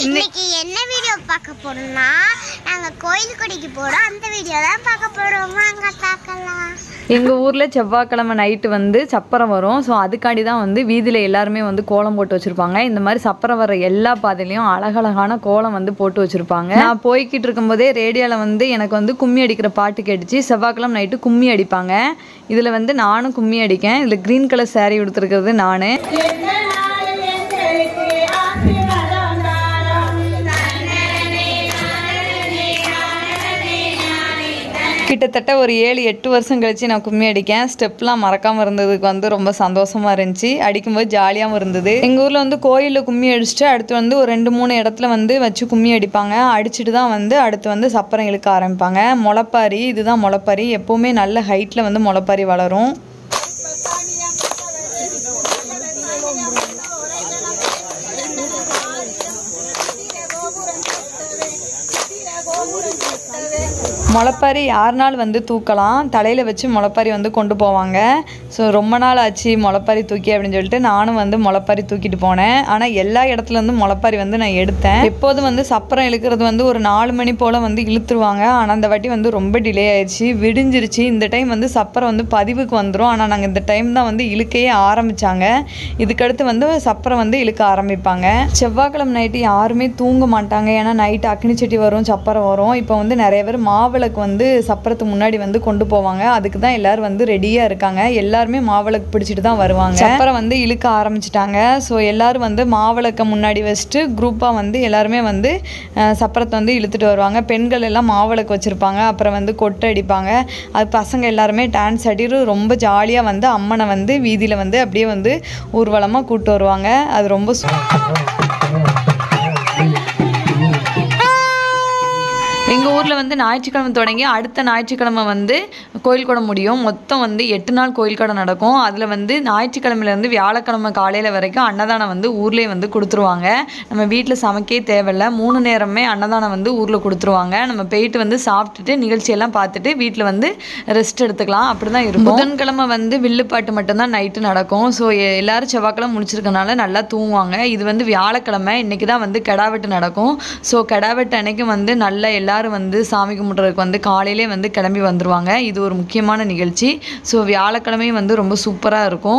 இன்னைக்கு என்ன வீடியோ பார்க்க போறோம்னா நாங்க கோயில் கொடிக்கு போறோம் அந்த வீடியோ தான் பார்க்க போறோம் வாங்க பார்க்கலாம் எங்கள் ஊரில் செவ்வாய்க்கிழமை நைட்டு வந்து சப்பரம் வரும் ஸோ அதுக்காண்டி தான் வந்து வீதியில் எல்லாருமே வந்து கோலம் போட்டு வச்சுருப்பாங்க இந்த மாதிரி சப்பரம் வர எல்லா பாதையிலையும் அழகழகான கோலம் வந்து போட்டு வச்சுருப்பாங்க நான் போய்கிட்டு இருக்கும்போதே ரேடியோவில் வந்து எனக்கு வந்து கும்மி அடிக்கிற பாட்டு கேட்டுச்சு செவ்வாய்க்கிழமை நைட்டு கும்மி அடிப்பாங்க இதில் வந்து நானும் கும்மி அடிக்கேன் இதில் க்ரீன் கலர் saree உடுத்துருக்கிறது நான் கிட்டத்தட்ட ஒரு ஏழு எட்டு வருஷம் கழிச்சு நான் கும்மி அடிக்கேன் ஸ்டெப்லாம் மறக்காமல் இருந்ததுக்கு வந்து ரொம்ப சந்தோஷமா இருந்துச்சு அடிக்கும்போது ஜாலியாகவும் இருந்தது எங்கள் ஊரில் வந்து கோயிலில் கும்மி அடிச்சுட்டு அடுத்து வந்து ஒரு ரெண்டு மூணு இடத்துல வந்து வச்சு கும்மி அடிப்பாங்க அடிச்சுட்டு தான் வந்து அடுத்து வந்து சப்பரம் இழுக்க ஆரம்பிப்பாங்க முளைப்பாரி இதுதான் முளைப்பாரி எப்போவுமே நல்ல ஹைட்டில் வந்து முளைப்பாரி வளரும் முளைப்பாரி யாருனாலும் வந்து தூக்கலாம் தலையில் வச்சு முளைப்பாரி வந்து கொண்டு போவாங்க ஸோ ரொம்ப நாள் ஆச்சு முளைப்பாரி தூக்கி அப்படின்னு சொல்லிட்டு நானும் வந்து முளைப்பாரி தூக்கிட்டு போனேன் ஆனால் எல்லா இடத்துல இருந்து முளைப்பாரி வந்து நான் எடுத்தேன் எப்போதும் வந்து சப்பரம் இழுக்கிறது வந்து ஒரு நாலு மணி போல் வந்து இழுத்துருவாங்க ஆனால் அந்த வாட்டி வந்து ரொம்ப டிலே ஆயிடுச்சு விடிஞ்சிருச்சு இந்த டைம் வந்து சப்பரம் வந்து பதிவுக்கு வந்துடும் ஆனால் நாங்கள் இந்த டைம் தான் வந்து இழுக்கையே ஆரம்பித்தாங்க இதுக்கடுத்து வந்து சப்பரம் வந்து இழுக்க ஆரம்பிப்பாங்க செவ்வாய்க்கிழமை நைட்டு யாருமே தூங்க மாட்டாங்க ஏன்னா நைட்டு அக்னி சட்டி வரும் சப்பரம் வரும் இப்போ வந்து நிறைய பேர் மாவிளக்கு வந்து சப்பரத்துக்கு முன்னாடி வந்து கொண்டு போவாங்க அதுக்கு தான் எல்லாரும் வந்து ரெடியாக இருக்காங்க எல்லாருமே மாவிளக்கு பிடிச்சிட்டு தான் வருவாங்க சப்பரம் வந்து இழுக்க ஆரம்பிச்சிட்டாங்க ஸோ எல்லாரும் வந்து மாவிளக்கை முன்னாடி வச்சுட்டு குரூப்பாக வந்து எல்லாருமே வந்து அஹ், சப்பரத்தை வந்து இழுத்துட்டு வருவாங்க பெண்கள் எல்லாம் மாவிளக்கு வச்சுருப்பாங்க அப்புறம் வந்து கொட்டை அடிப்பாங்க அது பசங்க எல்லாருமே டான்ஸ் ஆடிட்டு ரொம்ப ஜாலியாக வந்து அம்மனை வந்து வீதியில் வந்து அப்படியே வந்து ஊர்வலமாக கூட்டு வருவாங்க அது ரொம்ப சு- எங்கள் ஊரில் வந்து ஞாயிற்றுக்கிழமை தொடங்கி அடுத்த ஞாயிற்றுக்கிழமை வந்து கோயில் கொடை முடியும் மொத்தம் வந்து எட்டு நாள் கோயில் கொடை நடக்கும் அதில் வந்து ஞாயிற்றுக்கிழமையிலேருந்து வியாழக்கிழமை காலையில் வரைக்கும் அன்னதானம் வந்து ஊர்லேயே வந்து கொடுத்துருவாங்க நம்ம வீட்டில் சமைக்கவே தேவையில்ல மூணு நேரமே அன்னதானம் வந்து ஊரில் கொடுத்துருவாங்க நம்ம போயிட்டு வந்து சாப்பிட்டுட்டு நிகழ்ச்சியெல்லாம் பார்த்துட்டு வீட்டில் வந்து ரெஸ்ட் எடுத்துக்கலாம் அப்படி தான் இருக்கும் புதன்கிழமை வந்து வில்லுப்பாட்டு மட்டும்தான் நைட்டு நடக்கும் ஸோ எல்லாரும் செவ்வாய்க்கிழமை முடிச்சிருக்கனால நல்லா தூங்குவாங்க இது வந்து வியாழக்கிழமை இன்னைக்கு தான் வந்து கெடாவெட்டு நடக்கும் ஸோ கெடாவெட்டு அன்னைக்கு வந்து நல்லா எல்லாரும் வந்து சாமி கும்பிட்றதுக்கு வந்து காலையிலே வந்து கிளம்பி வந்துருவாங்க இது ஒரு முக்கியமான நிகழ்ச்சி ஸோ வியாழக்கிழமையும் வந்து ரொம்ப சூப்பராக இருக்கும்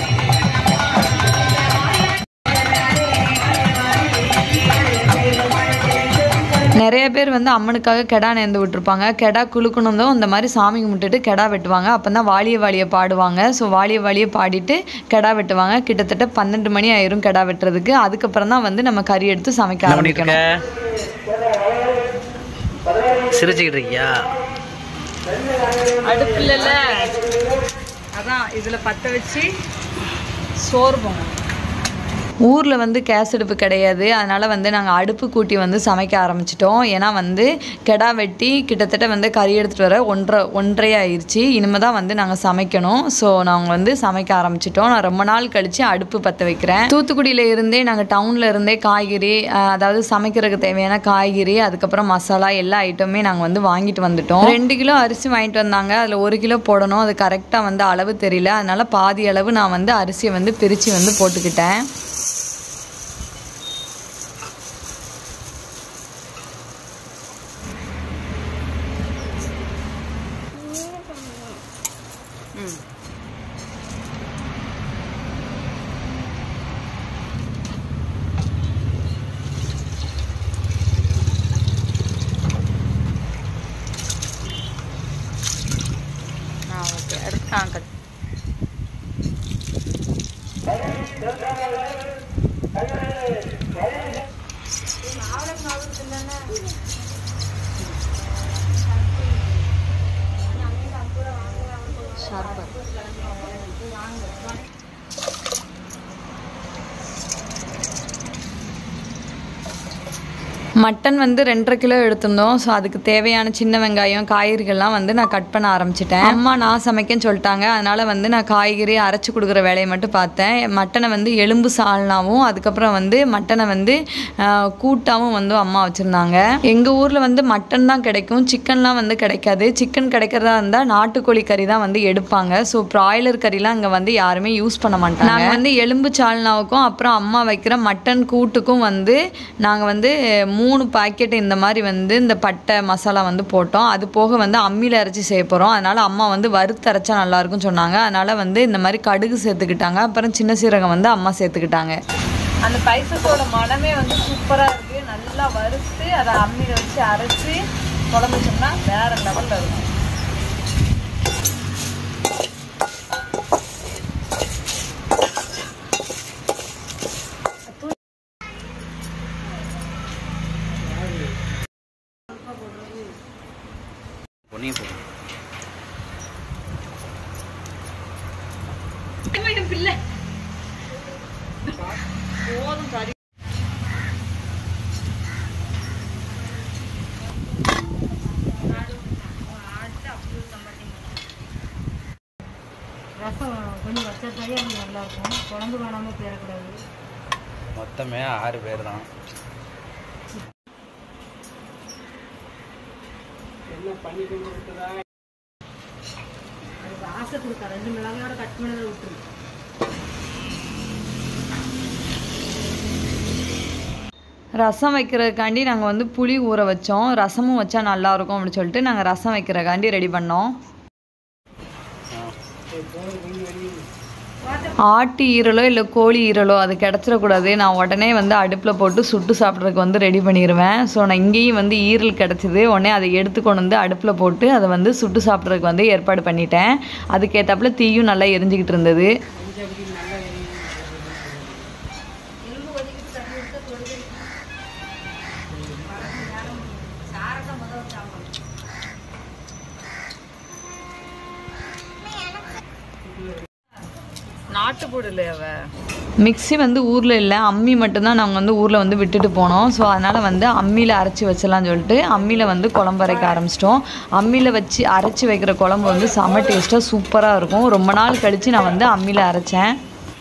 நிறைய பேர் வந்து அம்மனுக்காக கெடா நேர்ந்து விட்டுருப்பாங்க கெடா குலுக்கணும் இந்த மாதிரி சாமி கும்பிட்டுட்டு கெடா வெட்டுவாங்க அப்போ தான் வாலிய வாலிய பாடுவாங்க ஸோ வாலிய வாலிய பாடிட்டு கெடா வெட்டுவாங்க கிட்டத்தட்ட பன்னெண்டு மணி ஆயிரும் கெடா வெட்டுறதுக்கு அதுக்கப்புறம் தான் வந்து நம்ம கறி எடுத்து சமைக்க என்ன பண்ணிட்டு ஆரம்பிக்கணும் இருக்க சிரிச்சுக்கிட்டு இருக்கியா அடுப்பு இல்லைல்ல அதான் இதில் பற்ற வச்சு சோறு போங்க ஊரில் வந்து கேஸ் அடுப்பு கிடையாது அதனால் வந்து நாங்கள் அடுப்பு கூட்டி வந்து சமைக்க ஆரம்பிச்சிட்டோம் ஏன்னா வந்து கெடா வெட்டி கிட்டத்தட்ட வந்து கறி எடுத்துகிட்டு வர ஒன்றரை ஒன்றரை ஆயிடுச்சு இனிமேல் தான் வந்து நாங்கள் சமைக்கணும் ஸோ நாங்கள் வந்து சமைக்க ஆரம்பிச்சிட்டோம் நான் ரொம்ப நாள் கழித்து அடுப்பு பற்ற வைக்கிறேன் தூத்துக்குடியில் இருந்தே நாங்கள் டவுனில் இருந்தே காய்கறி அஹ், அதாவது சமைக்கிறதுக்கு தேவையான காய்கறி அதுக்கப்புறம் மசாலா எல்லா ஐட்டமே நாங்கள் வந்து வாங்கிட்டு வந்துட்டோம் ரெண்டு கிலோ அரிசி வாங்கிட்டு வந்தாங்க அதில் ஒரு கிலோ போடணும் அது கரெக்டாக வந்து அளவு தெரியல அதனால பாதி அளவு நான் வந்து அரிசியை வந்து பிரித்து வந்து போட்டுக்கிட்டேன் ஆ ஓகே அடுத்து ஆ கட் மட்டன் வந்து ரெண்டரை கிலோ எடுத்திருந்தோம் ஸோ அதுக்கு தேவையான சின்ன வெங்காயம் காய்கறிகள்லாம் வந்து நான் கட் பண்ண ஆரம்பிச்சிட்டேன் அம்மா நான் சமைக்கன்னு சொல்லிட்டாங்க அதனால் வந்து நான் காய்கறி அரைச்சி கொடுக்குற வேலையை மட்டும் பார்த்தேன் மட்டனை வந்து எலும்பு சால்னாவும் அதுக்கப்புறம் வந்து மட்டனை வந்து ஆஹ், கூட்டாவும் வந்து அம்மா வச்சுருந்தாங்க எங்கள் ஊரில் வந்து மட்டன் தான் கிடைக்கும் சிக்கன்லாம் வந்து கிடைக்காது சிக்கன் கிடைக்கிறதா இருந்தால் நாட்டுக்கோழி கறி தான் வந்து எடுப்பாங்க ஸோ ப்ராய்லர் கறிலாம் அங்கே வந்து யாருமே யூஸ் பண்ண மாட்டாங்க நாங்கள் வந்து எலும்பு சால்னாவுக்கும் அப்புறம் அம்மா வைக்கிற மட்டன் கூட்டுக்கும் வந்து நாங்கள் வந்து மூணு பாக்கெட் இந்த மாதிரி வந்து இந்த பட்டை மசாலா வந்து போட்டோம் அது போக வந்து அம்மியில் அரைச்சி செய்ய போகிறோம் அதனால் அம்மா வந்து வறுத்தரைச்சா நல்லாயிருக்கும்னு சொன்னாங்க அதனால் வந்து இந்த மாதிரி கடுகு சேர்த்துக்கிட்டாங்க அப்புறம் சின்ன சீரகம் வந்து அம்மா சேர்த்துக்கிட்டாங்க அந்த பைசஸோட மனமே வந்து சூப்பராக இருக்குது நல்லா வறுத்து அதை அம்மியில் வச்சு அரைச்சி குழம்பு வச்சோம்னா வேறு லெவலில் இருக்கும் பொன்னியும் போடும் ரசம் கொஞ்சம் வச்சா சரியாக கொஞ்சம் நல்லாயிருக்கும் குழம்பு வேணாமல் போயிடக்கூடாது மொத்தமே ஆறு பேர் தான் அதுக்கு ஆசை கொடுத்தா ரெண்டு மிளகாயோட கட் பண்ணதை விட்டுரு ரசம் வைக்கிறதுக்காண்டி நாங்கள் வந்து புளி ஊற வச்சோம் ரசமும் வச்சா நல்லா இருக்கும் அப்படின்னு சொல்லிட்டு நாங்கள் ரசம் வைக்கிறதுக்காண்டி ரெடி பண்ணோம் ஆட்டு ஈரலோ இல்லை கோழி ஈரலோ அது கிடச்சிடக்கூடாது நான் உடனே வந்து அடுப்பில் போட்டு சுட்டு சாப்பிட்றதுக்கு வந்து ரெடி பண்ணிடுவேன் ஸோ நான் இங்கேயும் வந்து ஈரல் கிடச்சிது உடனே அதை எடுத்து கொண்டு வந்து அடுப்பில் போட்டு அதை வந்து சுட்டு சாப்பிட்றதுக்கு வந்து ஏற்பாடு பண்ணிட்டேன் அதுக்கேற்றாப்புல தீயும் நல்லா எரிஞ்சிக்கிட்டு இருந்தது நாட்டுப்பூடு இல்லையாவ மிக்ஸி வந்து ஊரில் இல்லை அம்மி மட்டும்தான் நாங்கள் வந்து ஊரில் வந்து விட்டுட்டு போனோம் ஸோ அதனால் வந்து அம்மியில் அரைச்சி வச்சிடலாம்னு சொல்லிட்டு அம்மியில் வந்து குழம்பு அரைக்க ஆரம்பிச்சிட்டோம் அம்மியில் வச்சு அரைச்சி வைக்கிற குழம்பு வந்து செம்ம டேஸ்ட்டாக சூப்பராக இருக்கும் ரொம்ப நாள் கழித்து நான் வந்து அம்மியில் அரைச்சேன்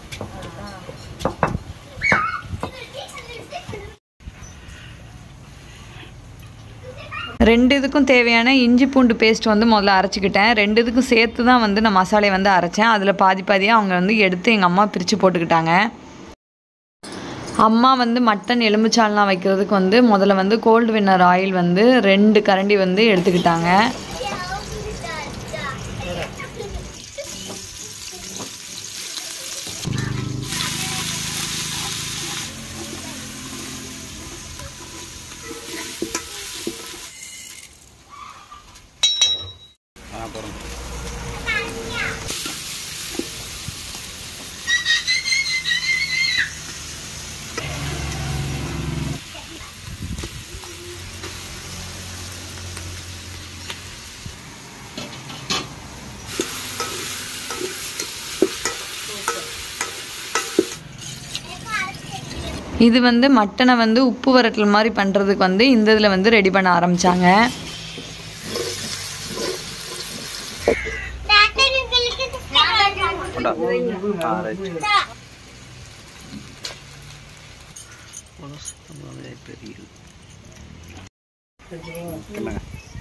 ரெண்டு இதுக்கும் தேவையான இஞ்சி பூண்டு பேஸ்ட் வந்து முதல்ல அரைச்சிக்கிட்டேன் ரெண்டு இதுக்கும் சேர்த்து தான் வந்து நான் மசாலையை வந்து அரைச்சேன் அதில் பாதி பாதியாக அவங்க வந்து எடுத்து எங்கள் அம்மா பிரித்து போட்டுக்கிட்டாங்க அம்மா வந்து மட்டன் எலுமிச்சால்லாம் வைக்கிறதுக்கு வந்து முதல்ல வந்து கோல்டு வின்னர் ஆயில் வந்து ரெண்டு கரண்டி வந்து எடுத்துக்கிட்டாங்க ஆ போகிறோம் இது வந்து மட்டனை வந்து உப்பு வரட்டல் மாதிரி பண்ணுறதுக்கு வந்து இந்த இதில் வந்து ரெடி பண்ண ஆரம்பித்தாங்க கொண்டா ஆ ரைட் பெரிய என்னங்க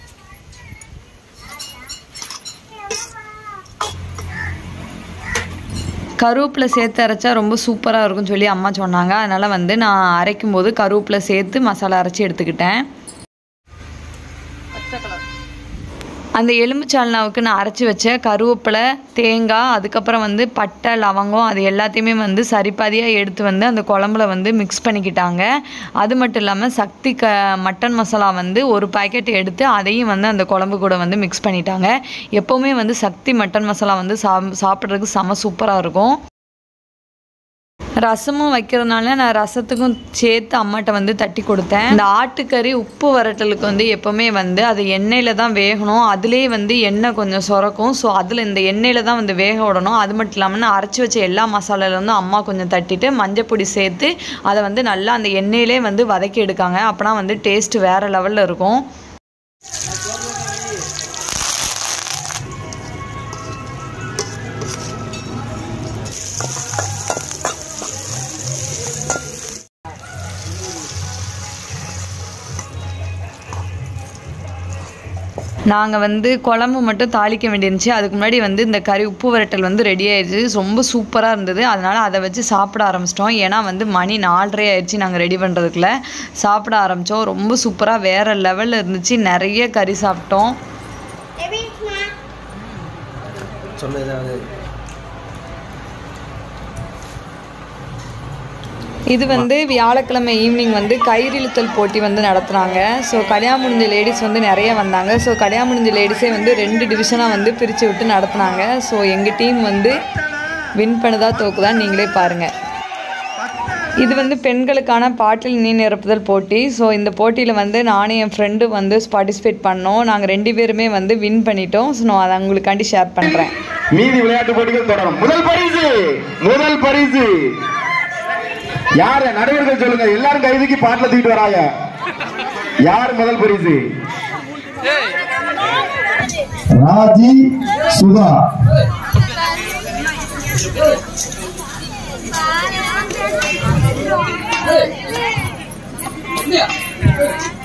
கருவேப்பிலை சேர்த்து அரைச்சா ரொம்ப சூப்பராக இருக்கும்னு சொல்லி அம்மா சொன்னாங்க அதனால் வந்து நான் அரைக்கும் போது கருவேப்பிலை சேர்த்து மசாலா அரைச்சி எடுத்துக்கிட்டேன் அந்த எலும்புச்சால்னாவுக்கு நான் அரைச்சி வச்ச கருவேப்பிலை தேங்காய் அதுக்கப்புறம் வந்து பட்டை லவங்கம் அது எல்லாத்தையுமே வந்து சரிபாதியாக எடுத்து வந்து அந்த குழம்புல வந்து மிக்ஸ் பண்ணிக்கிட்டாங்க அது மட்டும் இல்லாமல் சக்தி க மட்டன் மசாலா வந்து ஒரு பாக்கெட் எடுத்து அதையும் வந்து அந்த குழம்பு கூட வந்து மிக்ஸ் பண்ணிட்டாங்க எப்போவுமே வந்து சக்தி மட்டன் மசாலா வந்து சா சாப்பிட்றதுக்கு செம சூப்பராக இருக்கும் ரசமும் வைக்கிறதுனால நான் ரசத்துக்கும் சேர்த்து அம்மாட்ட வந்து தட்டி கொடுத்தேன் இந்த ஆட்டுக்கறி உப்பு வரட்டலுக்கு வந்து எப்போவுமே வந்து அது எண்ணெயில் தான் வேகணும் அதுலேயே வந்து எண்ணெய் கொஞ்சம் சுரக்கும் ஸோ அதில் இந்த எண்ணெயில் தான் வந்து வேக விடணும் அது மட்டும் இல்லாமல் நான் அரைச்சி வச்ச எல்லா மசாலால வந்து அம்மா கொஞ்சம் தட்டிட்டு மஞ்சப்பொடி சேர்த்து அதை வந்து நல்லா அந்த எண்ணெயிலே வந்து வதக்கி எடுக்காங்க அப்போனா வந்து டேஸ்ட் வேறு லெவலில் இருக்கும் நாங்கள் வந்து குழம்பு மட்டும் தாளிக்க வேண்டியிருந்துச்சு அதுக்கு முன்னாடி வந்து இந்த கறி உப்பு வரட்டல் வந்து ரெடி ஆயிடுச்சு ரொம்ப சூப்பராக இருந்தது அதனால் அதை வச்சு சாப்பிட ஆரம்பிச்சிட்டோம் ஏன்னா வந்து மணி நாலரை ஆயிடுச்சு நாங்கள் ரெடி பண்ணுறதுக்குள்ள சாப்பிட ஆரம்பித்தோம் ரொம்ப சூப்பராக வேறு லெவலில் இருந்துச்சு நிறைய கறி சாப்பிட்டோம் எப்படி இருக்குமா சொல்லு ஏதாவது இது வந்து வியாழக்கிழமை ஈவினிங் வந்து கயிறிழுத்தல் போட்டி வந்து நடத்துனாங்க ஸோ கல்யாணம் முடிஞ்ச லேடிஸ் வந்து நிறைய வந்தாங்க ஸோ கல்யாணம் முடிஞ்ச லேடிஸே வந்து ரெண்டு டிவிஷனாக வந்து பிரித்து விட்டு நடத்துனாங்க ஸோ எங்கள் டீம் வந்து வின் பண்ணதா தோக்குதா நீங்களே பாருங்கள் இது வந்து பெண்களுக்கான பாட்டில் நீர் நிரப்புதல் போட்டி ஸோ இந்த போட்டியில் வந்து நானும் என் ஃப்ரெண்டு வந்து பார்ட்டிசிபேட் பண்ணோம் நாங்கள் ரெண்டு பேருமே வந்து வின் பண்ணிட்டோம் ஸோ நான் அதை உங்களுக்காண்டி ஷேர் பண்ணுறேன் மீதி விளையாட்டு போட்டிகள் தொடரும் முதல் பரிசு முதல் பரிசு யாரு நடுவர்கள் சொல்லுங்க எல்லாரும் கைதுக்கு பாட்டில தூக்கிட்டு வராங்க யார் முதல் பரிசு ராஜி சுதா பாரு